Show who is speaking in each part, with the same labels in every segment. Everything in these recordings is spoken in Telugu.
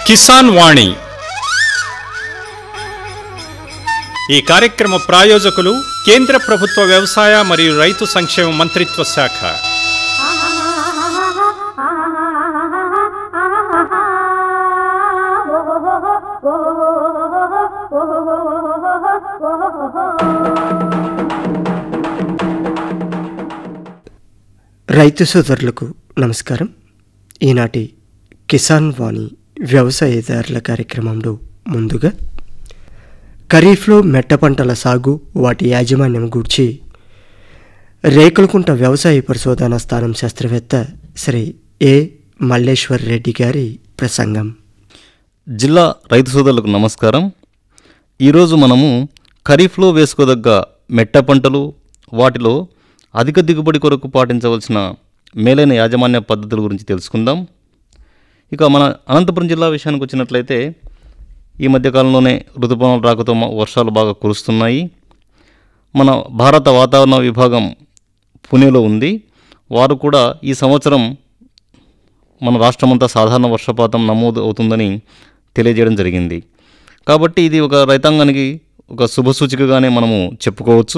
Speaker 1: కిసాన్ వాణి ఈ కార్యక్రమ ప్రాయోజకులు కేంద్ర ప్రభుత్వ వ్యవసాయ మరియు రైతు సంక్షేమ మంత్రిత్వ శాఖ
Speaker 2: రైతు సోదరులకు నమస్కారం ఈనాటి కిసాన్ వాణి వ్యవసాయదారుల కార్యక్రమంలో ముందుగా ఖరీఫ్లో మెట్ట పంటల సాగు వాటి యాజమాన్యం గూర్చి రేకులకుంట వ్యవసాయ పరిశోధనా స్థానం శాస్త్రవేత్త శ్రీ ఏ మల్లేశ్వర్ రెడ్డి గారి ప్రసంగం
Speaker 3: జిల్లా రైతు సోదరులకు నమస్కారం ఈరోజు మనము ఖరీఫ్లో వేసుకోదగ్గ మెట్ట పంటలు వాటిలో అధిక దిగుబడి కొరకు పాటించవలసిన మేలైన యాజమాన్య పద్ధతుల గురించి తెలుసుకుందాం ఇక మన అనంతపురం జిల్లా విషయానికి వచ్చినట్లయితే ఈ మధ్యకాలంలోనే ఋతుపవనాలు రాకతో మ- వర్షాలు బాగా కురుస్తున్నాయి మన భారత వాతావరణ విభాగం పుణేలో ఉంది వారు కూడా ఈ సంవత్సరం మన రాష్ట్రమంతా సాధారణ వర్షపాతం నమోదు అవుతుందని తెలియజేయడం జరిగింది కాబట్టి ఇది ఒక రైతాంగానికి ఒక శుభసూచికగానే మనము చెప్పుకోవచ్చు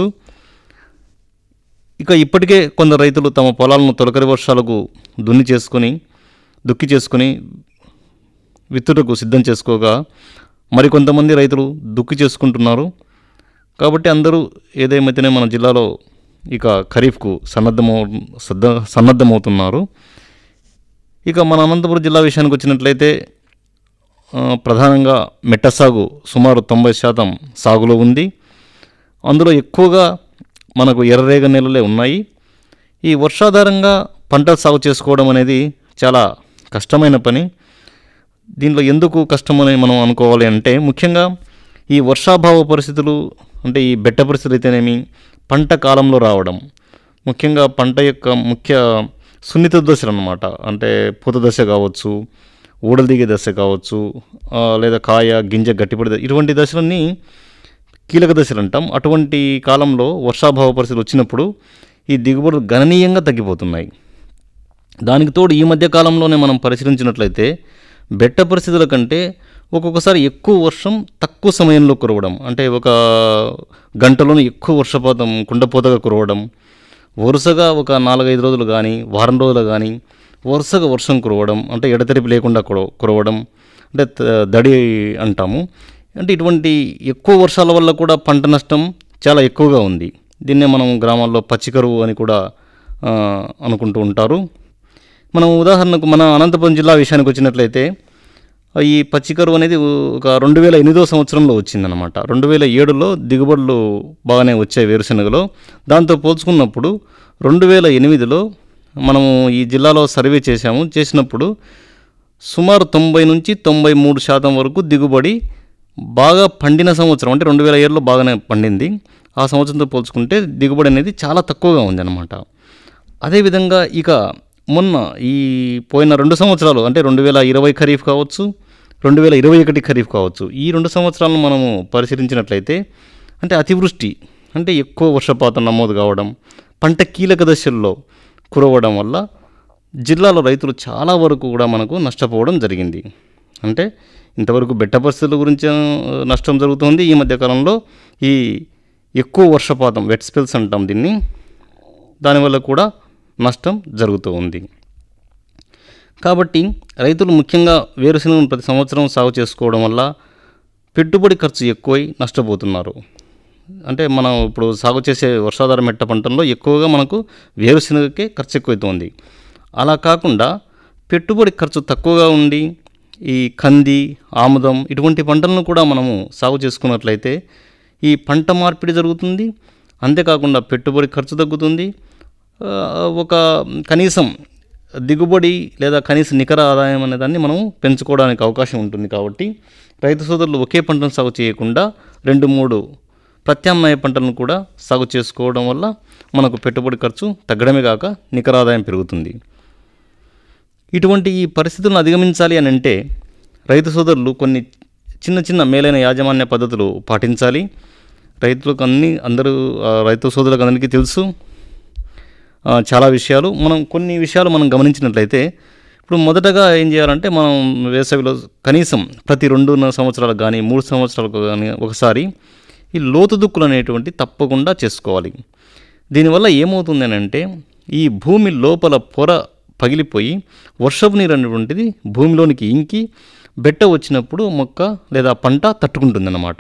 Speaker 3: ఇక ఇప్పటికే కొందరు రైతులు తమ పొలాలను తొలకరి వర్షాలకు దున్ని చేసుకొని దుక్కి చేసుకొని విత్తుటకు సిద్ధం చేసుకోగా మరికొంతమంది రైతులు దుక్కి చేసుకుంటున్నారు కాబట్టి అందరూ ఏదేమైతేనే మన జిల్లాలో ఇక ఖరీఫ్కు సన్నద్ధమవు సద్ద సన్నద్ధమవుతున్నారు ఇక మన అనంతపురం జిల్లా విషయానికి వచ్చినట్లయితే ఆ, ప్రధానంగా మెట్ట సాగు సుమారు తొంభై శాతం సాగులో ఉంది అందులో ఎక్కువగా మనకు ఎర్రరేగ నేలలే ఉన్నాయి ఈ వర్షాధారంగా పంట సాగు చేసుకోవడం అనేది చాలా కష్టమైన పని దీనిలో ఎందుకు కష్టమని మనం అనుకోవాలి అంటే ముఖ్యంగా ఈ వర్షాభావ పరిస్థితులు అంటే ఈ బెట్ట పరిస్థితులు అయితేనేమి పంట కాలంలో రావడం ముఖ్యంగా పంట యొక్క ముఖ్య సున్నిత దశలు అన్నమాట అంటే పూత దశ కావచ్చు ఊడలు దిగే దశ కావచ్చు ఆ, లేదా కాయ గింజ గట్టిపడి ద- ఇటువంటి దశలన్నీ కీలక దశలు అంటాం అటువంటి కాలంలో వర్షాభావ పరిస్థితులు వచ్చినప్పుడు ఈ దిగుబడులు గణనీయంగా తగ్గిపోతున్నాయి దానికి తోడు ఈ మధ్య కాలంలోనే మనం పరిశీలించినట్లయితే బెట్ట పరిస్థితుల కంటే ఒక్కొక్కసారి ఎక్కువ వర్షం తక్కువ సమయంలో కురవడం అంటే ఒక గంటలోనే ఎక్కువ వర్షపాతం కుండపోతగా కురవడం వరుసగా ఒక నాలుగైదు రోజులు కానీ వారం రోజులు కానీ వరుసగా వర్షం కురవడం అంటే ఎడతెరిపి లేకుండా కుర కురవడం అంటే త- దడి అంటాము అంటే ఇటువంటి ఎక్కువ వర్షాల వల్ల కూడా పంట నష్టం చాలా ఎక్కువగా ఉంది దీన్నే మనం గ్రామాల్లో పచ్చికరువు అని కూడా ఆ, అనుకుంటూ ఉంటారు మనం ఉదాహరణకు మన అనంతపురం జిల్లా విషయానికి వచ్చినట్లయితే ఈ పచ్చికరువు అనేది ఒక రెండు వేల ఎనిమిదో సంవత్సరంలో వచ్చిందనమాట రెండు వేల ఏడులో దిగుబడులు బాగానే వచ్చాయి వేరుశనగలో దాంతో పోల్చుకున్నప్పుడు రెండు వేల ఎనిమిదిలో మనము ఈ జిల్లాలో సర్వే చేశాము చేసినప్పుడు సుమారు తొంభై నుంచి తొంభై మూడు శాతం వరకు దిగుబడి బాగా పండిన సంవత్సరం అంటే రెండు వేల ఏడులో బాగానే పండింది ఆ సంవత్సరంతో పోల్చుకుంటే దిగుబడి అనేది చాలా తక్కువగా ఉందన్నమాట అదేవిధంగా ఇక మొన్న ఈ పోయిన రెండు సంవత్సరాలు అంటే రెండు వేల ఇరవై ఖరీఫ్ కావచ్చు రెండు వేల ఇరవై ఒకటి ఖరీఫ్ కావచ్చు ఈ రెండు సంవత్సరాలను మనము పరిశీలించినట్లయితే అంటే అతివృష్టి అంటే ఎక్కువ వర్షపాతం నమోదు కావడం పంట కీలక దశల్లో కురవడం వల్ల జిల్లాలో రైతులు చాలా వరకు కూడా మనకు నష్టపోవడం జరిగింది అంటే ఇంతవరకు బెట్ట పరిస్థితుల గురించి ఆ, నష్టం జరుగుతుంది ఈ మధ్యకాలంలో ఈ ఎక్కువ వర్షపాతం వెట్ స్పెల్స్ అంటాం దీన్ని దానివల్ల కూడా నష్టం జరుగుతూ ఉంది కాబట్టి రైతులు ముఖ్యంగా వేరుశనగను ప్రతి సంవత్సరం సాగు చేసుకోవడం వల్ల పెట్టుబడి ఖర్చు ఎక్కువై నష్టపోతున్నారు అంటే మనం ఇప్పుడు సాగు చేసే వర్షాధార మెట్ట పంటల్లో ఎక్కువగా మనకు వేరుశనగకే ఖర్చు ఎక్కువైతుంది అలా కాకుండా పెట్టుబడి ఖర్చు తక్కువగా ఉండి ఈ కంది ఆముదం ఇటువంటి పంటలను కూడా మనము సాగు చేసుకున్నట్లయితే ఈ పంట మార్పిడి జరుగుతుంది అంతేకాకుండా పెట్టుబడి ఖర్చు తగ్గుతుంది ఆ, ఒక కనీసం దిగుబడి లేదా కనీస నికర ఆదాయం అనే దాన్ని మనం పెంచుకోవడానికి అవకాశం ఉంటుంది కాబట్టి రైతు సోదరులు ఒకే పంటను సాగు చేయకుండా రెండు మూడు ప్రత్యామ్నాయ పంటలను కూడా సాగు చేసుకోవడం వల్ల మనకు పెట్టుబడి ఖర్చు తగ్గడమే కాక నికర ఆదాయం పెరుగుతుంది ఇటువంటి ఈ పరిస్థితులను అధిగమించాలి అని అంటే రైతు సోదరులు కొన్ని చిన్న చిన్న మేలైన యాజమాన్య పద్ధతులు పాటించాలి రైతులకు అన్ని అందరూ ఆ, రైతు సోదరులకు అందరికీ తెలుసు ఆ, చాలా విషయాలు మనం కొన్ని విషయాలు మనం గమనించినట్లయితే ఇప్పుడు మొదటగా ఏం చేయాలంటే మనం వేసవిలో కనీసం ప్రతి రెండున్నర సంవత్సరాలకు కానీ మూడు సంవత్సరాలకు కానీ ఒకసారి ఈ లోతు దుక్కులు అనేటువంటి తప్పకుండా చేసుకోవాలి దీనివల్ల ఏమవుతుంది అని అంటే ఈ భూమి లోపల పొర పగిలిపోయి వర్షపు నీరు అనేటువంటిది భూమిలోనికి ఇంకి బెట్ట వచ్చినప్పుడు మొక్క లేదా పంట తట్టుకుంటుందన్నమాట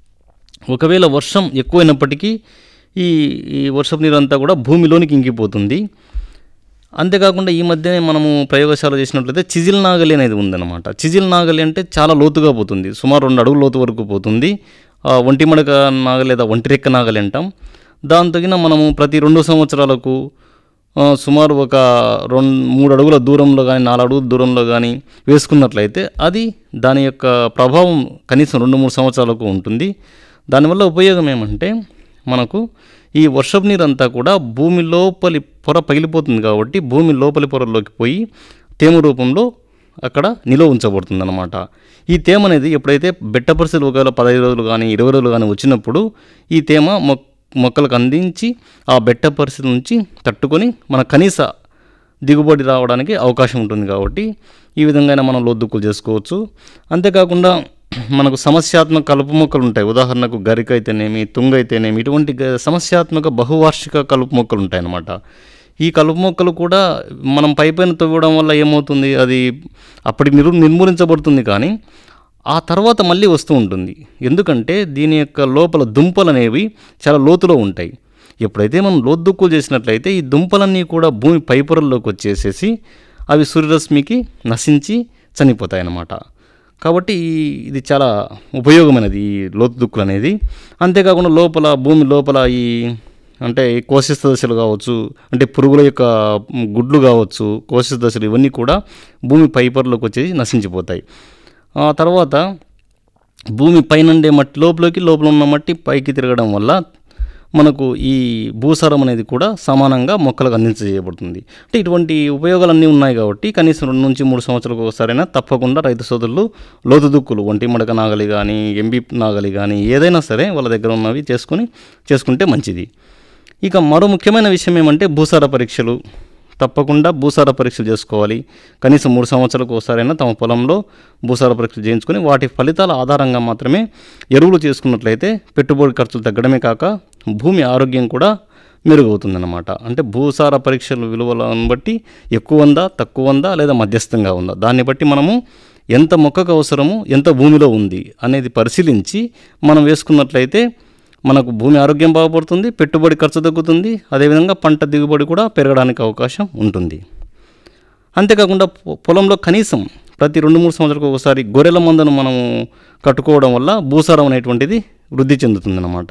Speaker 3: ఒకవేళ వర్షం ఎక్కువైనప్పటికీ ఈ ఈ వర్షపు నీరు అంతా కూడా భూమిలోనికి ఇంకిపోతుంది అంతేకాకుండా ఈ మధ్యనే మనము ప్రయోగశాల చేసినట్లయితే చిజిల్ నాగలి అనేది ఉందన్నమాట చిజిల్ నాగలి అంటే చాలా లోతుగా పోతుంది సుమారు రెండు అడుగుల లోతు వరకు పోతుంది ఆ, ఒంటి మడక నాగలి లేదా ఒంటి రెక్క నాగలి అంటాం దాని తగిన మనము ప్రతి రెండు సంవత్సరాలకు ఆ, సుమారు ఒక రెండు మూడు అడుగుల దూరంలో కానీ నాలుగు అడుగుల దూరంలో కానీ వేసుకున్నట్లయితే అది దాని యొక్క ప్రభావం కనీసం రెండు మూడు సంవత్సరాలకు ఉంటుంది దానివల్ల ఉపయోగం ఏమంటే మనకు ఈ వర్షపు నీరు అంతా కూడా భూమి లోపలి పొర పగిలిపోతుంది కాబట్టి భూమి లోపలి పొరలోకి పోయి తేమ రూపంలో అక్కడ నిల్వ ఉంచబడుతుంది అనమాట ఈ తేమ అనేది ఎప్పుడైతే బెట్ట పరిస్థితులు ఒకవేళ పదహైదు రోజులు కానీ ఇరవై రోజులు కానీ వచ్చినప్పుడు ఈ తేమ మొ మొక్కలకు అందించి ఆ బెట్ట పరిస్థితి నుంచి తట్టుకొని మన కనీస దిగుబడి రావడానికి అవకాశం ఉంటుంది కాబట్టి ఈ విధంగా మనం లోతుక్కులు చేసుకోవచ్చు అంతేకాకుండా మనకు సమస్యాత్మక కలుపు మొక్కలు ఉంటాయి ఉదాహరణకు గరిక అయితేనేమి తుంగ అయితేనేమి ఇటువంటి గ- సమస్యాత్మక బహువార్షిక కలుపు మొక్కలు ఉంటాయన్నమాట ఈ కలుపు మొక్కలు కూడా మనం పై పైన తవ్వడం వల్ల ఏమవుతుంది అది అప్పటికి నిరు నిర్మూలించబడుతుంది కానీ ఆ తర్వాత మళ్ళీ వస్తూ ఉంటుంది ఎందుకంటే దీని యొక్క లోపల దుంపలు అనేవి చాలా లోతులో ఉంటాయి ఎప్పుడైతే మనం లోతుక్కులు చేసినట్లయితే ఈ దుంపలన్నీ కూడా భూమి పైపొరల్లోకి వచ్చేసేసి అవి సూర్యరశ్మికి నశించి చనిపోతాయి అన్నమాట కాబట్టి ఈ- ఇది చాలా ఉపయోగమైనది ఈ లోతు దుక్కులు అనేది అంతేకాకుండా లోపల భూమి లోపల ఈ అంటే ఈ కోశిస్థ దశలు కావచ్చు అంటే పురుగుల యొక్క గుడ్లు కావచ్చు కోశిస్థ దశలు ఇవన్నీ కూడా భూమి పైపొరలోకి వచ్చేసి నశించిపోతాయి ఆ తర్వాత భూమి పైనుండే మట్టి లోపలికి లోపల ఉన్న మట్టి పైకి తిరగడం వల్ల మనకు ఈ భూసారం అనేది కూడా సమానంగా మొక్కలకు అందించజేయబడుతుంది అంటే ఇటువంటి ఉపయోగాలన్నీ ఉన్నాయి కాబట్టి కనీసం రెండు నుంచి మూడు సంవత్సరాలకు ఒకసారైనా తప్పకుండా రైతు సోదరులు లోతు దుక్కులు ఒంటి మడక నాగలి కానీ ఎంబీ నాగలి కానీ ఏదైనా సరే వాళ్ళ దగ్గర ఉన్నవి చేసుకొని చేసుకుంటే మంచిది ఇక మరో ముఖ్యమైన విషయం ఏమంటే భూసార పరీక్షలు తప్పకుండా భూసార పరీక్షలు చేసుకోవాలి కనీసం మూడు సంవత్సరాలకు ఒకసారైనా తమ పొలంలో భూసార పరీక్షలు చేయించుకొని వాటి ఫలితాల ఆధారంగా మాత్రమే ఎరువులు చేసుకున్నట్లయితే పెట్టుబడి ఖర్చులు తగ్గడమే కాక భూమి ఆరోగ్యం కూడా మెరుగవుతుందన్నమాట అంటే భూసార పరీక్షల విలువలను బట్టి ఎక్కువ ఉందా తక్కువ ఉందా లేదా మధ్యస్థంగా ఉందా దాన్ని బట్టి మనము ఎంత మొక్కకు అవసరము ఎంత భూమిలో ఉంది అనేది పరిశీలించి మనం వేసుకున్నట్లయితే మనకు భూమి ఆరోగ్యం బాగుపడుతుంది పెట్టుబడి ఖర్చు తగ్గుతుంది అదేవిధంగా పంట దిగుబడి కూడా పెరగడానికి అవకాశం ఉంటుంది అంతేకాకుండా పొ- పొలంలో కనీసం ప్రతి రెండు మూడు సంవత్సరాలకు ఒకసారి గొర్రెల మందను మనము కట్టుకోవడం వల్ల భూసారం అనేటువంటిది వృద్ధి చెందుతుందన్నమాట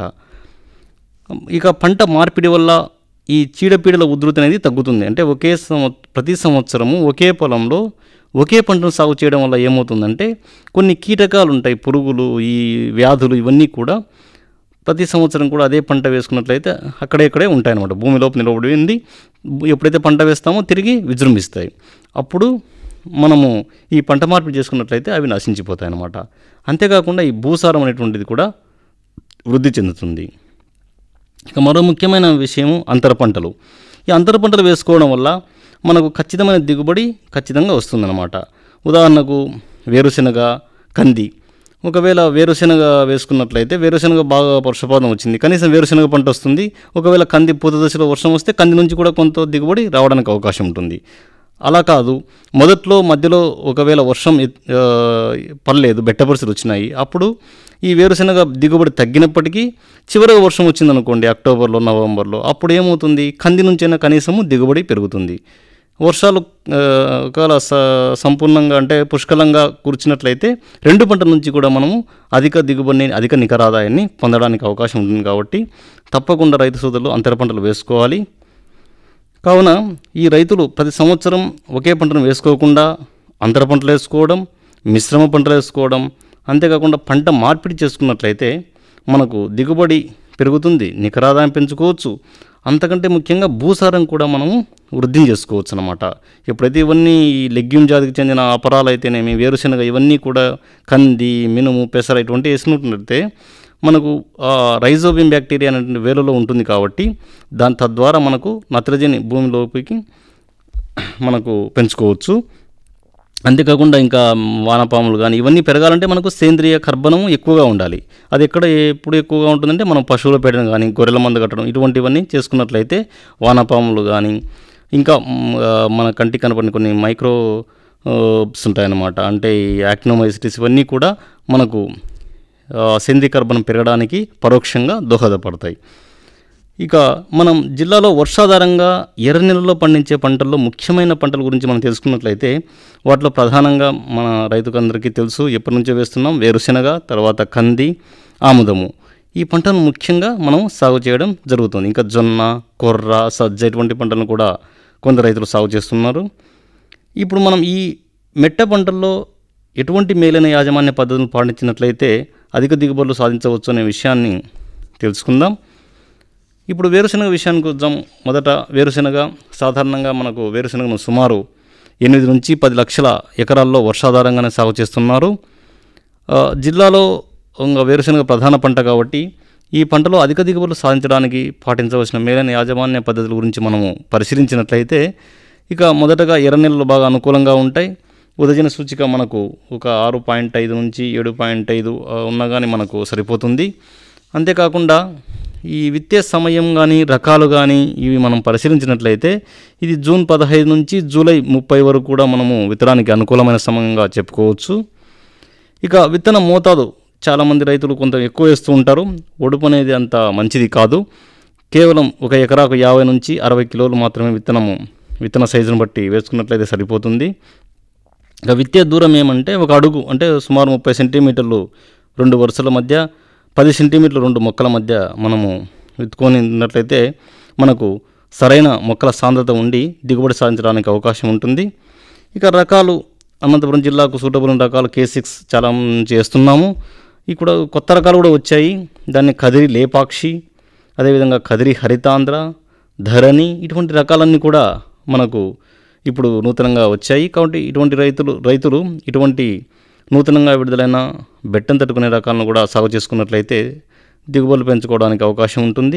Speaker 3: ఇక పంట మార్పిడి వల్ల ఈ చీడపీడల ఉధృతి అనేది తగ్గుతుంది అంటే ఒకే సంవ ప్రతి సంవత్సరము ఒకే పొలంలో ఒకే పంటను సాగు చేయడం వల్ల ఏమవుతుందంటే కొన్ని కీటకాలు ఉంటాయి పురుగులు ఈ వ్యాధులు ఇవన్నీ కూడా ప్రతి సంవత్సరం కూడా అదే పంట వేసుకున్నట్లయితే అక్కడే ఇక్కడే ఉంటాయన్నమాట భూమి లోపల నిలబడింది ఎప్పుడైతే పంట వేస్తామో తిరిగి విజృంభిస్తాయి అప్పుడు మనము ఈ పంట మార్పిడి చేసుకున్నట్లయితే అవి నశించిపోతాయి అన్నమాట అంతేకాకుండా ఈ భూసారం అనేటువంటిది కూడా వృద్ధి చెందుతుంది ఇక మరో ముఖ్యమైన విషయం అంతర పంటలు ఈ అంతర పంటలు వేసుకోవడం వల్ల మనకు ఖచ్చితమైన దిగుబడి ఖచ్చితంగా వస్తుందన్నమాట ఉదాహరణకు వేరుశెనగ కంది ఒకవేళ వేరుశెనగ వేసుకున్నట్లయితే వేరుశెనగ బాగా వర్షపాతం వచ్చింది కనీసం వేరుశెనగ పంట వస్తుంది ఒకవేళ కంది పూత దశలో వర్షం వస్తే కంది నుంచి కూడా కొంత దిగుబడి రావడానికి అవకాశం ఉంటుంది అలా కాదు మొదట్లో మధ్యలో ఒకవేళ వర్షం ఎత్- ఆ, పడలేదు బెట్ట పరిస్థితులు వచ్చినాయి అప్పుడు ఈ వేరుశెనగ దిగుబడి తగ్గినప్పటికీ చివరిగా వర్షం వచ్చిందనుకోండి అక్టోబర్లో నవంబర్లో అప్పుడు ఏమవుతుంది కంది నుంచైనా కనీసము దిగుబడి పెరుగుతుంది వర్షాలు ఆ, ఒకవేళ స సంపూర్ణంగా అంటే పుష్కలంగా కూర్చున్నట్లయితే రెండు పంటల నుంచి కూడా మనము అధిక దిగుబడిని అధిక నికర ఆదాయాన్ని పొందడానికి అవకాశం ఉంటుంది కాబట్టి తప్పకుండా రైతు సోదరులు అంతర పంటలు వేసుకోవాలి కావున ఈ రైతులు ప్రతి సంవత్సరం ఒకే పంటను వేసుకోకుండా అంతర పంటలు వేసుకోవడం మిశ్రమ పంటలు వేసుకోవడం అంతేకాకుండా పంట మార్పిడి చేసుకున్నట్లయితే మనకు దిగుబడి పెరుగుతుంది నికరాదాయం పెంచుకోవచ్చు అంతకంటే ముఖ్యంగా భూసారం కూడా మనము వృద్ధి చేసుకోవచ్చు అనమాట ఎప్పుడైతే ఇవన్నీ ఈ లెగ్యూమ్ జాతికి చెందిన అపరాలు అయితేనేమి వేరుశెనగ ఇవన్నీ కూడా కంది మినుము పెసర ఇటువంటి వేసినట్లయితే మనకు ఆ, రైజోబియం బ్యాక్టీరియా అనే వేరులో ఉంటుంది కాబట్టి దాని తద్వారా మనకు నత్రజని భూమిలోకి మనకు పెంచుకోవచ్చు అంతేకాకుండా ఇంకా వానపాములు కానీ ఇవన్నీ పెరగాలంటే మనకు సేంద్రియ కర్బనం ఎక్కువగా ఉండాలి అది ఎక్కడ ఎప్పుడు ఎక్కువగా ఉంటుందంటే మనం పశువుల పేడను కానీ గొర్రెల మందు కట్టడం ఇటువంటివన్నీ చేసుకున్నట్లయితే వానపాములు కానీ ఇంకా మ్, ఆ, మన కంటికి కనపడిన కొన్ని మైక్రో ఆబ్స్ ఉంటాయన్నమాట అంటే ఈ యాక్నోమైసిటిస్ ఇవన్నీ కూడా మనకు ఆ, సేంద్రియ కర్బనం పెరగడానికి పరోక్షంగా దోహదపడతాయి ఇక మనం జిల్లాలో వర్షాధారంగా ఎర్ర నెలలో పండించే పంటల్లో ముఖ్యమైన పంటల గురించి మనం తెలుసుకున్నట్లయితే వాటిలో ప్రధానంగా మన రైతుకందరికీ తెలుసు ఎప్పటి నుంచో వేస్తున్నాం వేరుశెనగ తర్వాత కంది ఆముదము ఈ పంటను ముఖ్యంగా మనం సాగు చేయడం జరుగుతుంది ఇంకా జొన్న కొర్ర సజ్జ ఇటువంటి పంటలను కూడా కొందరు రైతులు సాగు చేస్తున్నారు ఇప్పుడు మనం ఈ మెట్ట పంటల్లో ఎటువంటి మేలైన యాజమాన్య పద్ధతులను పాటించినట్లయితే అధిక దిగుబడులు సాధించవచ్చు అనే విషయాన్ని తెలుసుకుందాం ఇప్పుడు వేరుశనగ విషయానికి వద్దాం మొదట వేరుశనగ సాధారణంగా మనకు వేరుశనగను సుమారు ఎనిమిది నుంచి పది లక్షల ఎకరాల్లో వర్షాధారంగానే సాగు చేస్తున్నారు ఆ, జిల్లాలో ఇంకా వేరుశనగ ప్రధాన పంట కాబట్టి ఈ పంటలో అధిక దిగుబడులు సాధించడానికి పాటించవలసిన మేలైన యాజమాన్య పద్ధతుల గురించి మనము పరిశీలించినట్లయితే ఇక మొదటగా ఎర్ర నెలలు బాగా అనుకూలంగా ఉంటాయి ఉదజన సూచిక మనకు ఒక ఆరు పాయింట్ ఐదు నుంచి ఏడు పాయింట్ ఐదు ఆ, ఉన్నా కానీ మనకు సరిపోతుంది అంతేకాకుండా ఈ విత్తే సమయం కానీ రకాలు కానీ ఇవి మనం పరిశీలించినట్లయితే ఇది జూన్ పదహైదు నుంచి జూలై ముప్పై వరకు కూడా మనము విత్తడానికి అనుకూలమైన సమయంగా చెప్పుకోవచ్చు ఇక విత్తన మోతాదు చాలామంది రైతులు కొంత ఎక్కువ వేస్తూ ఉంటారు ఒడుపు అనేది అంత మంచిది కాదు కేవలం ఒక ఎకరాకు యాభై నుంచి అరవై కిలోలు మాత్రమే విత్తనము విత్తన సైజును బట్టి వేసుకున్నట్లయితే సరిపోతుంది ఇక విత్తే దూరం ఏమంటే ఒక అడుగు అంటే సుమారు ముప్పై సెంటీమీటర్లు రెండు వరుసల మధ్య పది సెంటీమీటర్లు రెండు మొక్కల మధ్య మనము విత్తుకొని ఉన్నట్లయితే మనకు సరైన మొక్కల సాంద్రత ఉండి దిగుబడి సాధించడానికి అవకాశం ఉంటుంది ఇక రకాలు అనంతపురం జిల్లాకు సూటబుల్ రకాలు కే సిక్స్ చాలా చేస్తున్నాము ఇక్కడ కొత్త రకాలు కూడా వచ్చాయి దాన్ని కదిరి లేపాక్షి అదేవిధంగా కదిరి హరితాంధ్ర ధరణి ఇటువంటి రకాలన్నీ కూడా మనకు ఇప్పుడు నూతనంగా వచ్చాయి కాబట్టి ఇటువంటి రైతులు రైతులు ఇటువంటి నూతనంగా విడుదలైన బెట్టం తట్టుకునే రకాలను కూడా సాగు చేసుకున్నట్లయితే దిగుబడులు పెంచుకోవడానికి అవకాశం ఉంటుంది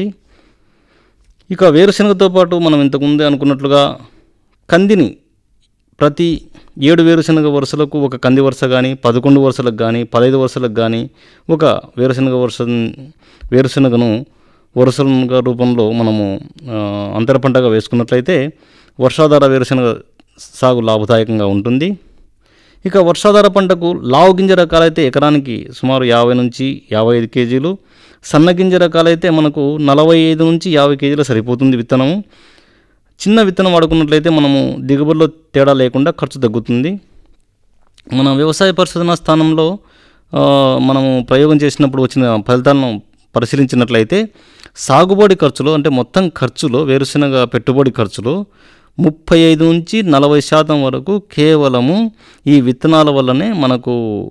Speaker 3: ఇక వేరుశనగతో పాటు మనం ఇంతకుముందే అనుకున్నట్లుగా కందిని ప్రతి ఏడు వేరుశనగ వరుసలకు ఒక కంది వరుస కానీ పదకొండు వరుసలకు కానీ పదహైదు వరుసలకు కానీ ఒక వేరుశనగ వరుస వేరుశనగను వరుసలుగా రూపంలో మనము ఆ, అంతర పంటగా వేసుకున్నట్లయితే వర్షాధార వేరుశనగ సాగు లాభదాయకంగా ఉంటుంది ఇక వర్షాధార పంటకు లావు గింజ రకాలైతే ఎకరానికి సుమారు యాభై నుంచి యాభై ఐదు కేజీలు సన్న గింజ రకాలైతే మనకు నలభై ఐదు నుంచి యాభై కేజీలు సరిపోతుంది విత్తనము చిన్న విత్తనం వాడుకున్నట్లయితే మనము దిగుబడిలో తేడా లేకుండా ఖర్చు తగ్గుతుంది మన వ్యవసాయ పరిశోధన స్థానంలో ఆ, మనము ప్రయోగం చేసినప్పుడు వచ్చిన ఫలితాలను పరిశీలించినట్లయితే సాగుబడి ఖర్చులో అంటే మొత్తం ఖర్చులో వేరుశనగ పెట్టుబడి ఖర్చులో ముప్పై ఐదు నుంచి నలభై శాతం వరకు కేవలము ఈ విత్తనాల వల్లనే మనకు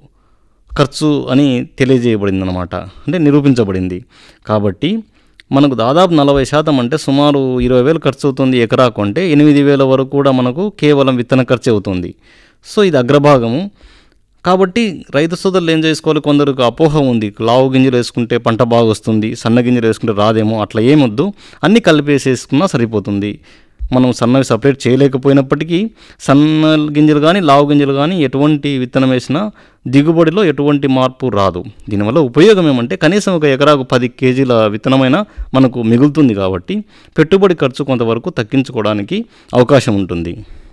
Speaker 3: ఖర్చు అని తెలియజేయబడింది అనమాట అంటే నిరూపించబడింది కాబట్టి మనకు దాదాపు నలభై శాతం అంటే సుమారు ఇరవై వేలు ఖర్చు అవుతుంది ఎకరాకు అంటే ఎనిమిది వేల వరకు కూడా మనకు కేవలం విత్తన ఖర్చు అవుతుంది సో ఇది అగ్రభాగము కాబట్టి రైతు సోదరులు ఏం చేసుకోవాలి కొందరికి అపోహ ఉంది లావు గింజలు వేసుకుంటే పంట బాగా వస్తుంది సన్న గింజలు వేసుకుంటే రాదేమో అట్లా ఏమొద్దు అన్నీ కలిపేసేసుకున్నా సరిపోతుంది మనం సన్నవి సపరేట్ చేయలేకపోయినప్పటికీ సన్న గింజలు కానీ లావు గింజలు కానీ ఎటువంటి విత్తనం వేసినా దిగుబడిలో ఎటువంటి మార్పు రాదు దీనివల్ల ఉపయోగం ఏమంటే కనీసం ఒక ఎకరాకు పది కేజీల విత్తనమైనా మనకు మిగులుతుంది కాబట్టి పెట్టుబడి ఖర్చు కొంతవరకు తగ్గించుకోవడానికి అవకాశం ఉంటుంది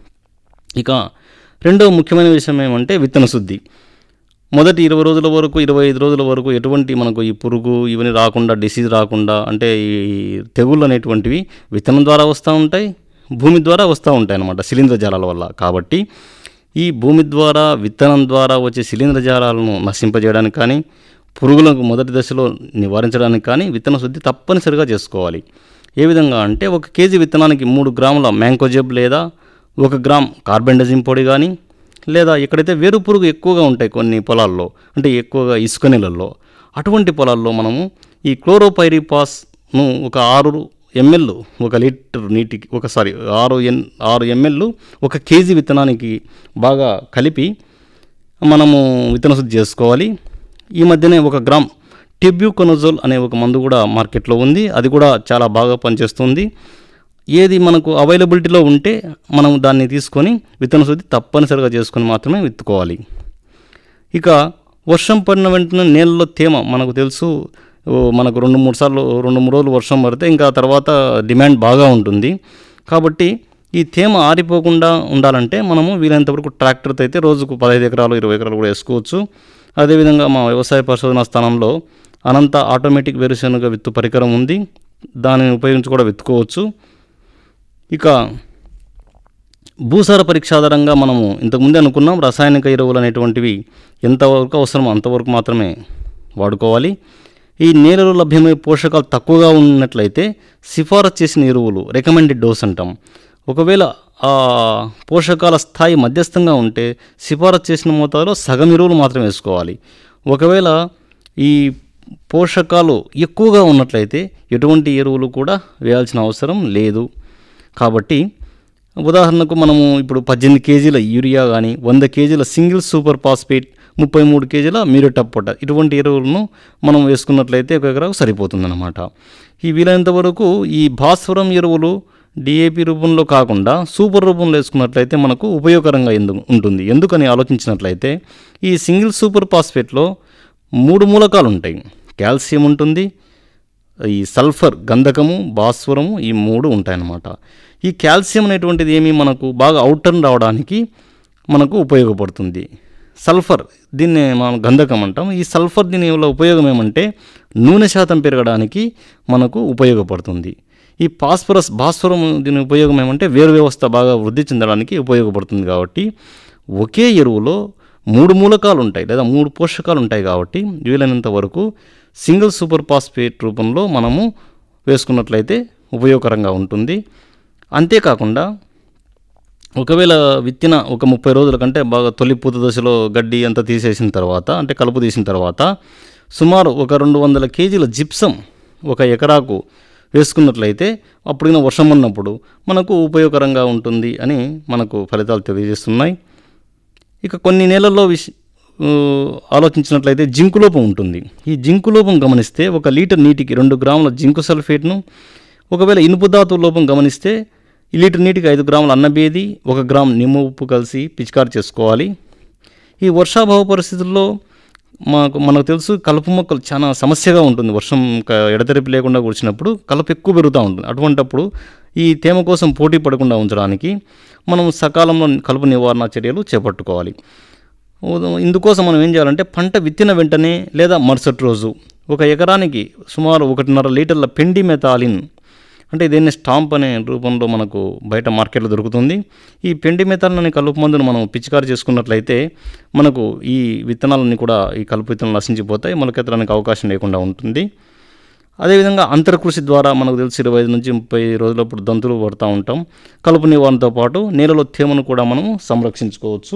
Speaker 3: ఇక రెండవ ముఖ్యమైన విషయం ఏమంటే విత్తన శుద్ధి మొదటి ఇరవై రోజుల వరకు ఇరవై ఐదు రోజుల వరకు ఎటువంటి మనకు ఈ పురుగు ఇవన్నీ రాకుండా డిసీజ్ రాకుండా అంటే ఈ తెగుళ్ళు అనేటువంటివి విత్తనం ద్వారా వస్తూ ఉంటాయి భూమి ద్వారా వస్తూ ఉంటాయి అన్నమాట శిలీంద్ర జాలాల వల్ల కాబట్టి ఈ భూమి ద్వారా విత్తనం ద్వారా వచ్చే శిలీంద్ర జాలాలను నశింపజేయడానికి కానీ పురుగులకు మొదటి దశలో నివారించడానికి కానీ విత్తన శుద్ధి తప్పనిసరిగా చేసుకోవాలి ఏ విధంగా అంటే ఒక కేజీ విత్తనానికి మూడు గ్రాముల మ్యాంకోజెబ్ లేదా ఒక గ్రామ్ కార్బెండజిమ్ పొడి కానీ లేదా ఎక్కడైతే వేరు పురుగు ఎక్కువగా ఉంటాయి కొన్ని పొలాల్లో అంటే ఎక్కువగా ఇసుక నెలల్లో అటువంటి పొలాల్లో మనము ఈ క్లోరోపైరిపాస్ను ఒక ఆరు ఎంఎల్ ఒక లీటర్ నీటికి ఒకసారి ఆరు ఎన్ ఆరు ఎంఎల్ ఒక కేజీ విత్తనానికి బాగా కలిపి మనము విత్తన శుద్ధి చేసుకోవాలి ఈ మధ్యనే ఒక గ్రామ్ ట్యూబ్యూకొనజోల్ అనే ఒక మందు కూడా మార్కెట్లో ఉంది అది కూడా చాలా బాగా పనిచేస్తుంది ఏది మనకు అవైలబిలిటీలో ఉంటే మనం దాన్ని తీసుకొని విత్తన శుద్ధి తప్పనిసరిగా చేసుకొని మాత్రమే విత్తుకోవాలి ఇక వర్షం పడిన వెంటనే నేలలో తేమ మనకు తెలుసు ఓ మనకు రెండు మూడు సార్లు రెండు మూడు రోజులు వర్షం పడితే ఇంకా తర్వాత డిమాండ్ బాగా ఉంటుంది కాబట్టి ఈ తేమ ఆరిపోకుండా ఉండాలంటే మనము వీలైనంత వరకు ట్రాక్టర్తో అయితే రోజుకు పదహైదు ఎకరాలు ఇరవై ఎకరాలు కూడా వేసుకోవచ్చు అదేవిధంగా మా వ్యవసాయ పరిశోధన స్థానంలో అనంత ఆటోమేటిక్ వేరుశనగ విత్తు పరికరం ఉంది దానిని ఉపయోగించి కూడా విత్తుకోవచ్చు ఇక భూసార పరీక్ష ఆధారంగా మనము ఇంతకుముందే అనుకున్నాం రసాయనిక ఎరువులు అనేటువంటివి ఎంతవరకు అవసరమో అంతవరకు మాత్రమే వాడుకోవాలి ఈ నేలలో లభ్యమయ్యే పోషకాలు తక్కువగా ఉన్నట్లయితే సిఫారసు చేసిన ఎరువులు రికమెండెడ్ డోస్ అంటాం ఒకవేళ ఆ పోషకాల స్థాయి మధ్యస్థంగా ఉంటే సిఫారసు చేసిన మోతాదులో సగం ఎరువులు మాత్రమే వేసుకోవాలి ఒకవేళ ఈ పోషకాలు ఎక్కువగా ఉన్నట్లయితే ఎటువంటి ఎరువులు కూడా వేయాల్సిన అవసరం లేదు కాబట్టి ఉదాహరణకు మనము ఇప్పుడు పద్దెనిమిది కేజీల యూరియా కానీ వంద కేజీల సింగిల్ సూపర్ ఫాస్ఫేట్ ముప్పై మూడు కేజీల మ్యూరేటప్ పొటాష్ ఇటువంటి ఎరువులను మనం వేసుకున్నట్లయితే ఒక ఎకరాకు సరిపోతుందన్నమాట ఈ వీలైనంత వరకు ఈ భాస్వరం ఎరువులు డిఏపి రూపంలో కాకుండా సూపర్ రూపంలో వేసుకున్నట్లయితే మనకు ఉపయోగకరంగా ఎందు ఉంటుంది ఎందుకని ఆలోచించినట్లయితే ఈ సింగిల్ సూపర్ ఫాస్ఫేట్లో మూడు మూలకాలు ఉంటాయి కాల్షియం ఉంటుంది ఈ సల్ఫర్ గంధకము భాస్వరము ఈ మూడు ఉంటాయన్నమాట ఈ కాల్షియం అనేటువంటిది ఏమి మనకు బాగా అవుటర్న్ రావడానికి మనకు ఉపయోగపడుతుంది సల్ఫర్ దీన్ని మనం గంధకం అంటాం ఈ సల్ఫర్ దీని వల్ల ఉపయోగం ఏమంటే నూనె శాతం పెరగడానికి మనకు ఉపయోగపడుతుంది ఈ ఫాస్ఫరస్ భాస్వరం దీని ఉపయోగం ఏమంటే వేరు వ్యవస్థ బాగా వృద్ధి చెందడానికి ఉపయోగపడుతుంది కాబట్టి ఒకే ఎరువులో మూడు మూలకాలు ఉంటాయి లేదా మూడు పోషకాలు ఉంటాయి కాబట్టి వీలైనంత వరకు సింగిల్ సూపర్ ఫాస్ఫేట్ రూపంలో మనము వేసుకున్నట్లయితే ఉపయోగకరంగా ఉంటుంది అంతేకాకుండా ఒకవేళ విత్తిన ఒక ముప్పై రోజుల కంటే బాగా తొలి పూత దశలో గడ్డి అంతా తీసేసిన తర్వాత అంటే కలుపు తీసిన తర్వాత సుమారు ఒక రెండు వందల కేజీల జిప్సం ఒక ఎకరాకు వేసుకున్నట్లయితే అప్పుడు వర్షం ఉన్నప్పుడు మనకు ఉపయోగకరంగా ఉంటుంది అని మనకు ఫలితాలు తెలియజేస్తున్నాయి ఇక కొన్ని నెలల్లో విష ఊ, ఆలోచించినట్లయితే జింకు లోపం ఉంటుంది ఈ జింకు లోపం గమనిస్తే ఒక లీటర్ నీటికి రెండు గ్రాముల జింకు సల్ఫేట్ను ఒకవేళ ఇనుపు ధాతువు లోపం గమనిస్తే ఈ లీటర్ నీటికి ఐదు గ్రాముల అన్నబేది ఒక గ్రామ్ నిమ్మ ఉప్పు కలిసి పిచికారి చేసుకోవాలి ఈ వర్షాభావ పరిస్థితుల్లో మాకు మనకు తెలుసు కలుపు మొక్కలు చాలా సమస్యగా ఉంటుంది వర్షం క- ఎడతెరిపి లేకుండా కురిచినప్పుడు కలుపు ఎక్కువ పెరుగుతూ ఉంటుంది అటువంటప్పుడు ఈ తేమ కోసం పోటీ పడకుండా ఉంచడానికి మనం సకాలంలో కలుపు నివారణ చర్యలు చేపట్టుకోవాలి ఉద- ఇందుకోసం మనం ఏం చేయాలంటే పంట విత్తిన వెంటనే లేదా మరుసటి రోజు ఒక ఎకరానికి సుమారు ఒకటిన్నర లీటర్ల పెండి మెతాలిన్ అంటే దీన్ని స్టాంప్ అనే రూపంలో మనకు బయట మార్కెట్లో దొరుకుతుంది ఈ పెండి మెతాలిన్ అనే కలుపు మందును మనం పిచికారి చేసుకున్నట్లయితే మనకు ఈ విత్తనాలన్నీ కూడా ఈ కలుపు విత్తనాలు నశించిపోతాయి మొలకెత్తడానికి అవకాశం లేకుండా ఉంటుంది అదేవిధంగా అంతర్కృషి ద్వారా మనకు తెలిసి ఇరవై ఐదు నుంచి ముప్పై రోజులప్పుడు దంతులు పడుతూ ఉంటాం కలుపు నివారణతో పాటు నేలలో తేమను కూడా మనము సంరక్షించుకోవచ్చు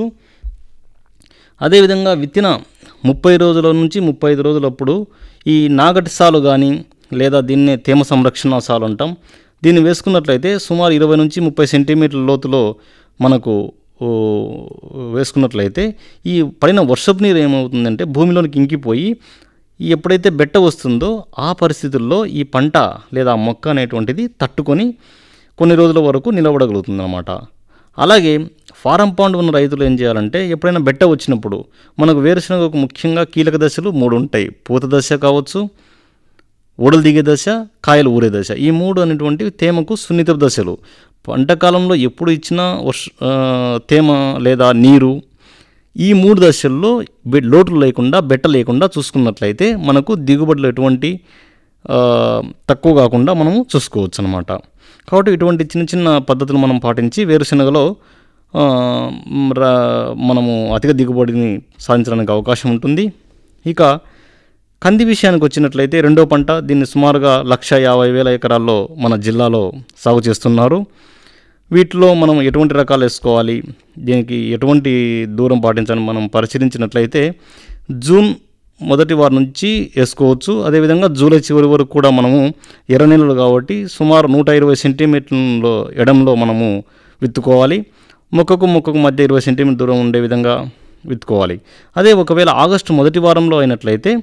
Speaker 3: అదేవిధంగా విత్తిన ముప్పై రోజుల నుంచి ముప్పై ఐదు రోజులప్పుడు ఈ నాగటి సాలు కానీ లేదా దీన్నే తేమ సంరక్షణ సాలు అంటాం దీన్ని వేసుకున్నట్లయితే సుమారు ఇరవై నుంచి ముప్పై సెంటీమీటర్ల లోతులో మనకు ఓ, వేసుకున్నట్లయితే ఈ పడిన వర్షపు నీరు ఏమవుతుందంటే భూమిలోనికి ఇంకిపోయి ఈ ఎప్పుడైతే బెట్ట వస్తుందో ఆ పరిస్థితుల్లో ఈ పంట లేదా ఆ మొక్క అనేటువంటిది తట్టుకొని కొన్ని రోజుల వరకు నిలబడగలుగుతుంది అనమాట అలాగే ఫారం పాండ్ ఉన్న రైతులు ఏం చేయాలంటే ఎప్పుడైనా బెట్ట వచ్చినప్పుడు మనకు వేరుశనగకు ముఖ్యంగా కీలక దశలు మూడు ఉంటాయి పూత దశ కావచ్చు ఊడలు దిగే దశ కాయలు ఊరే దశ ఈ మూడు అనేటువంటివి తేమకు సున్నిత దశలు పంట కాలంలో ఎప్పుడు ఇచ్చినా వర్ష ఆ, తేమ లేదా నీరు ఈ మూడు దశల్లో బె- లోటు లేకుండా బెట్ట లేకుండా చూసుకున్నట్లయితే మనకు దిగుబడులు ఎటువంటి ఆ, తక్కువ కాకుండా మనము చూసుకోవచ్చు అనమాట కాబట్టి ఇటువంటి చిన్న చిన్న పద్ధతులు మనం పాటించి వేరుశనగలో ఆ, మ్, రా- మనము అధిక దిగుబడిని సాధించడానికి అవకాశం ఉంటుంది ఇక కంది విషయానికి వచ్చినట్లయితే రెండో పంట దీన్ని సుమారుగా లక్ష యాభై వేల ఎకరాల్లో మన జిల్లాలో సాగు చేస్తున్నారు వీటిలో మనం ఎటువంటి రకాలు వేసుకోవాలి దీనికి ఎటువంటి దూరం పాటించాలని మనం పరిశీలించినట్లయితే జూన్ మొదటి వారం నుంచి వేసుకోవచ్చు అదేవిధంగా జూలై చివరి వరకు కూడా మనము ఎర్ర నెలలు కాబట్టి సుమారు నూట ఇరవై సెంటీమీటర్లలో ఎడంలో మనము విత్తుకోవాలి మొక్కకు మొక్కకు మధ్య ఇరవై సెంటీమీటర్ దూరం ఉండే విధంగా విత్తుకోవాలి అదే ఒకవేళ ఆగస్టు మొదటి వారంలో అయినట్లయితే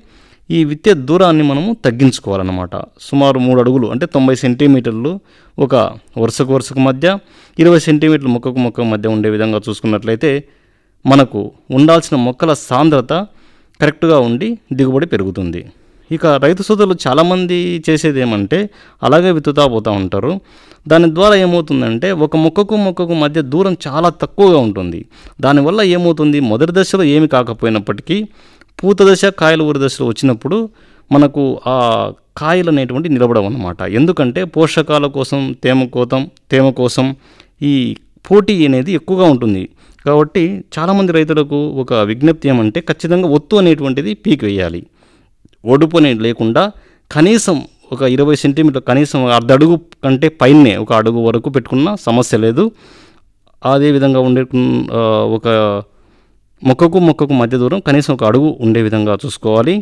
Speaker 3: ఈ విత్తే దూరాన్ని మనము తగ్గించుకోవాలన్నమాట సుమారు మూడు అడుగులు అంటే తొంభై సెంటీమీటర్లు ఒక వరుసకు వరుసకు మధ్య ఇరవై సెంటీమీటర్లు మొక్కకు మొక్క మధ్య ఉండే విధంగా చూసుకున్నట్లయితే మనకు ఉండాల్సిన మొక్కల సాంద్రత కరెక్ట్గా ఉండి దిగుబడి పెరుగుతుంది ఇక రైతు సోదరులు చాలామంది చేసేది ఏమంటే అలాగే విత్తుతా పోతూ ఉంటారు దాని ద్వారా ఏమవుతుందంటే ఒక మొక్కకు మొక్కకు మధ్య దూరం చాలా తక్కువగా ఉంటుంది దానివల్ల ఏమవుతుంది మొదటి దశలో ఏమి కాకపోయినప్పటికీ పూత దశ కాయల ఊరి దశలో వచ్చినప్పుడు మనకు ఆ కాయలు అనేటువంటి నిలబడవు అన్నమాట ఎందుకంటే పోషకాల కోసం తేమ కోతం తేమ కోసం ఈ పోటీ అనేది ఎక్కువగా ఉంటుంది కాబట్టి చాలామంది రైతులకు ఒక విజ్ఞప్తి ఏమంటే ఖచ్చితంగా ఒత్తు అనేటువంటిది పీక్ వేయాలి ఒడుపు అనేది లేకుండా కనీసం ఒక ఇరవై సెంటీమీటర్ కనీసం అర్ధ అడుగు కంటే పైనే ఒక అడుగు వరకు పెట్టుకున్న సమస్య లేదు అదే విధంగా ఉండే ఆ, ఒక మొక్కకు మొక్కకు మధ్య దూరం కనీసం ఒక అడుగు ఉండే విధంగా చూసుకోవాలి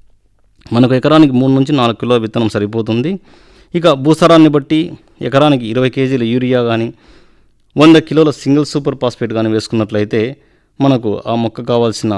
Speaker 3: మనకు ఎకరానికి మూడు నుంచి నాలుగు కిలోల విత్తనం సరిపోతుంది ఇక భూసారాన్ని బట్టి ఎకరానికి ఇరవై కేజీల యూరియా కానీ వంద కిలోల సింగిల్ సూపర్ ఫాస్ఫేట్ కానీ వేసుకున్నట్లయితే మనకు ఆ మొక్క కావాల్సిన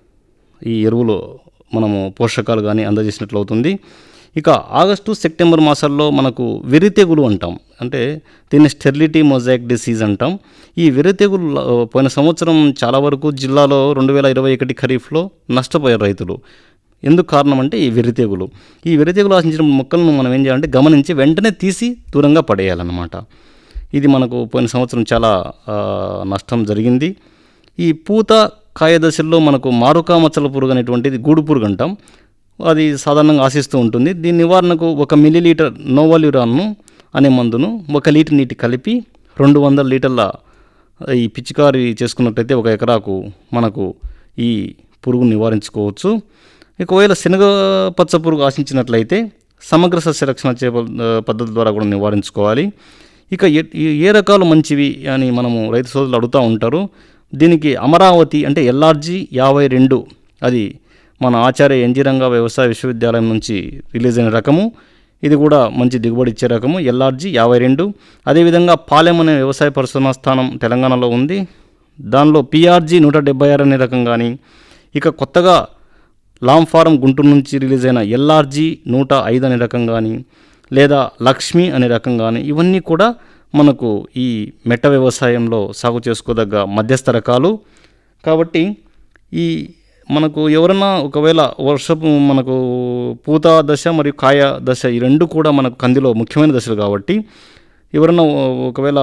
Speaker 3: ఈ ఎరువులు మనము పోషకాలు కానీ అందజేసినట్లు అవుతుంది ఇక ఆగస్టు సెప్టెంబర్ మాసాల్లో మనకు వెర్రి తెగులు అంటాం అంటే దీన్ని స్టెరిలిటీ మొజాయిక్ డిసీజ్ అంటాం ఈ వెర్రి తెగులు ఆ, పోయిన సంవత్సరం చాలా వరకు జిల్లాలో రెండు వేల ఇరవై ఒకటి ఖరీఫ్లో నష్టపోయారు రైతులు ఎందుకు కారణం అంటే ఈ వెర్రి తెగులు ఈ వెర్రి తెగులు ఆశించిన మొక్కలను మనం ఏం చేయాలంటే గమనించి వెంటనే తీసి దూరంగా పడేయాలన్నమాట ఇది మనకు పోయిన సంవత్సరం చాలా ఆ, నష్టం జరిగింది ఈ పూత కాయ దశల్లో మనకు మారుకా మచ్చల పురుగు అనేటువంటిది గూడు పురుగు అంటాం అది సాధారణంగా ఆశిస్తూ ఉంటుంది దీని నివారణకు ఒక మిల్లీ లీటర్ నోవల్యూరాన్ను అనే మందును ఒక లీటర్ నీటి కలిపి రెండు వందల లీటర్ల ఈ పిచికారి చేసుకున్నట్లయితే ఒక ఎకరాకు మనకు ఈ పురుగు నివారించుకోవచ్చు ఒకవేళ శనగ పచ్చ పురుగు ఆశించినట్లయితే సమగ్ర సస్యరక్షణ చే పద్ధతి ద్వారా కూడా నివారించుకోవాలి ఇక ఏ- ఈ ఏ రకాలు మంచివి అని మనము రైతు సోదరులు అడుగుతూ ఉంటారు దీనికి అమరావతి అంటే ఎల్ఆర్జీ యాభై రెండు అది మన ఆచార్య ఎన్జీ రంగా వ్యవసాయ విశ్వవిద్యాలయం నుంచి రిలీజ్ అయిన రకము ఇది కూడా మంచి దిగుబడి ఇచ్చే రకము ఎల్ఆర్జీ యాభై రెండు అదేవిధంగా పాలెం అనే వ్యవసాయ పరిశోధనా స్థానం తెలంగాణలో ఉంది దానిలో పిఆర్జీ నూట డెబ్బై ఆరు అనే రకం కానీ ఇక కొత్తగా లామ్ ఫారం గుంటూరు నుంచి రిలీజ్ అయిన ఎల్ఆర్జీ నూట ఐదు అనే రకం కానీ లేదా లక్ష్మి అనే రకం కానీ ఇవన్నీ కూడా మనకు ఈ మెట్ట వ్యవసాయంలో సాగు చేసుకోదగ్గ మధ్యస్థ రకాలు కాబట్టి ఈ మనకు ఎవరన్నా ఒకవేళ వర్షపు మనకు పూత దశ మరియు కాయ దశ ఈ రెండు కూడా మనకు కందిలో ముఖ్యమైన దశలు కాబట్టి ఎవరన్నా ఒకవేళ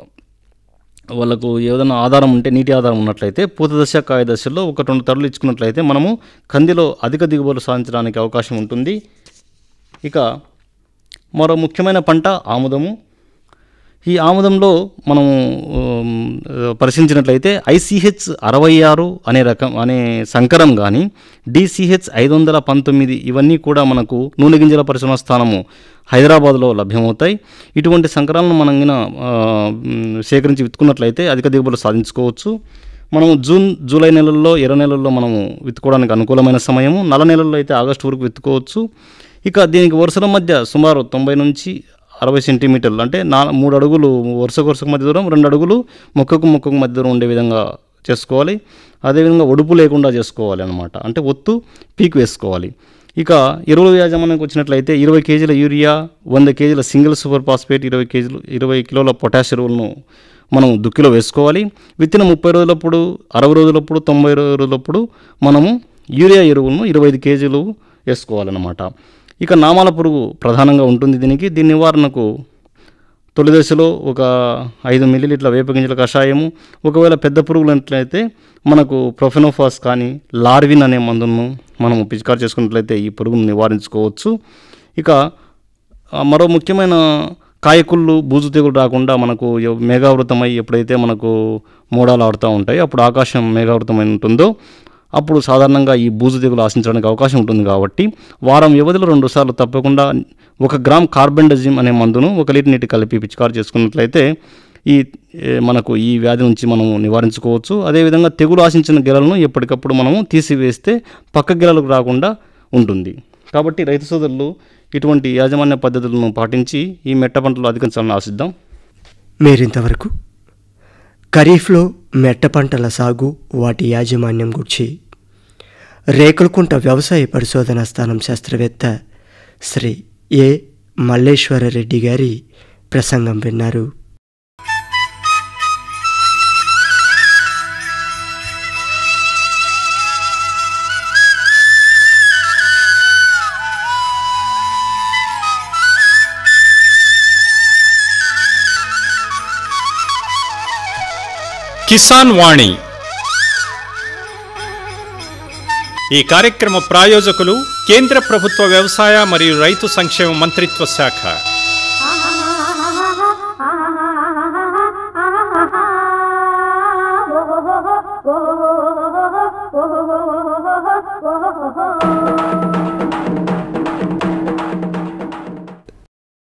Speaker 3: వాళ్ళకు ఏదైనా ఆధారం ఉంటే నీటి ఆధారం ఉన్నట్లయితే పూత దశ కాయ దశలో ఒక రెండు తరలు ఇచ్చుకున్నట్లయితే మనము కందిలో అధిక దిగుబడులు సాధించడానికి అవకాశం ఉంటుంది ఇక మరో ముఖ్యమైన పంట ఆముదము ఈ ఆముదంలో మనము ఉమ్, పరిశీలించినట్లయితే ఐసిహెచ్ అరవై ఆరు అనే రకం అనే సంకరం కానీ డిసిహెచ్ ఐదు వందల పంతొమ్మిది ఇవన్నీ కూడా మనకు నూనె గింజల పరిశ్రమ స్థానము హైదరాబాద్లో లభ్యమవుతాయి ఇటువంటి సంకరాలను మనం గిన, ఆ, ఉమ్, సేకరించి విత్తుకున్నట్లయితే అధిక దిగుబడులు సాధించుకోవచ్చు మనము జూన్ జూలై నెలల్లో ఎర్ర నెలల్లో మనము విత్తుకోవడానికి అనుకూలమైన సమయము నల్ల నెలల్లో అయితే ఆగస్టు వరకు విత్తుకోవచ్చు ఇక దీనికి వరుసల మధ్య సుమారు తొంభై నుంచి అరవై సెంటీమీటర్లు అంటే నా మూడు అడుగులు వరుసకు వరుసకు మధ్య దూరం రెండు అడుగులు మొక్కకు మొక్కకు మధ్య దూరం ఉండే విధంగా చేసుకోవాలి అదేవిధంగా ఒడుపు లేకుండా చేసుకోవాలి అనమాట అంటే ఒత్తు పీక్ వేసుకోవాలి ఇక ఎరువుల యాజమాన్యానికి వచ్చినట్లయితే ఇరవై కేజీల యూరియా వంద కేజీల సింగిల్ సూపర్ ఫాస్ఫేట్ ఇరవై కేజీలు ఇరవై కిలోల పొటాష్ ఎరువులను మనం దుక్కిలో వేసుకోవాలి విత్తిన ముప్పై రోజులప్పుడు అరవై రోజులప్పుడు తొంభై రోజులప్పుడు మనము యూరియా ఎరువులను ఇరవై ఐదు కేజీలు వేసుకోవాలన్నమాట ఇక నామాల పురుగు ప్రధానంగా ఉంటుంది దీనికి దీని నివారణకు తొలి దశలో ఒక ఐదు మిల్లీలీట్ల వేప గింజల కషాయము ఒకవేళ పెద్ద పురుగులు ఉన్నట్లయితే మనకు ప్రొఫెనోఫాస్ కానీ లార్విన్ అనే మందును మనము పిచికారు చేసుకున్నట్లయితే ఈ పురుగును నివారించుకోవచ్చు ఇక ఆ, మరో ముఖ్యమైన కాయకుళ్ళు బూజు తెగులు రాకుండా మనకు ఎవ- మేఘావృతమై ఎప్పుడైతే మనకు మోడాలు ఆడుతూ ఉంటాయి అప్పుడు ఆకాశం మేఘావృతమై ఉంటుందో అప్పుడు సాధారణంగా ఈ బూజు తెగులు ఆశించడానికి అవకాశం ఉంటుంది కాబట్టి వారం వ్యవధిలో రెండుసార్లు తప్పకుండా ఒక గ్రామ్ కార్బెండజిమ్ అనే మందును ఒక లీటర్ నీటి కలిపి పిచికారు చేసుకున్నట్లయితే ఈ ఏ, మనకు ఈ వ్యాధి నుంచి మనము నివారించుకోవచ్చు అదేవిధంగా తెగులు ఆశించిన గెలలను ఎప్పటికప్పుడు మనము తీసివేస్తే పక్క గెలలకు రాకుండా ఉంటుంది కాబట్టి రైతు సోదరులు ఇటువంటి యాజమాన్య పద్ధతులను పాటించి ఈ మెట్ట పంటలు అధిగమించాలని ఆశిద్దాం
Speaker 2: మీరింతవరకు ఖరీఫ్లో మెట్ట పంటల సాగు వాటి యాజమాన్యం గురించి రేకులకుంట వ్యవసాయ పరిశోధనా స్థానం శాస్త్రవేత్త శ్రీ ఏ మల్లేశ్వరరెడ్డి గారి ప్రసంగం విన్నారు
Speaker 1: కిసాన్ వాణి ఈ కార్యక్రమ ప్రాయోజకులు కేంద్ర ప్రభుత్వ వ్యవసాయ మరియు రైతు సంక్షేమ మంత్రిత్వ శాఖ
Speaker 4: Oh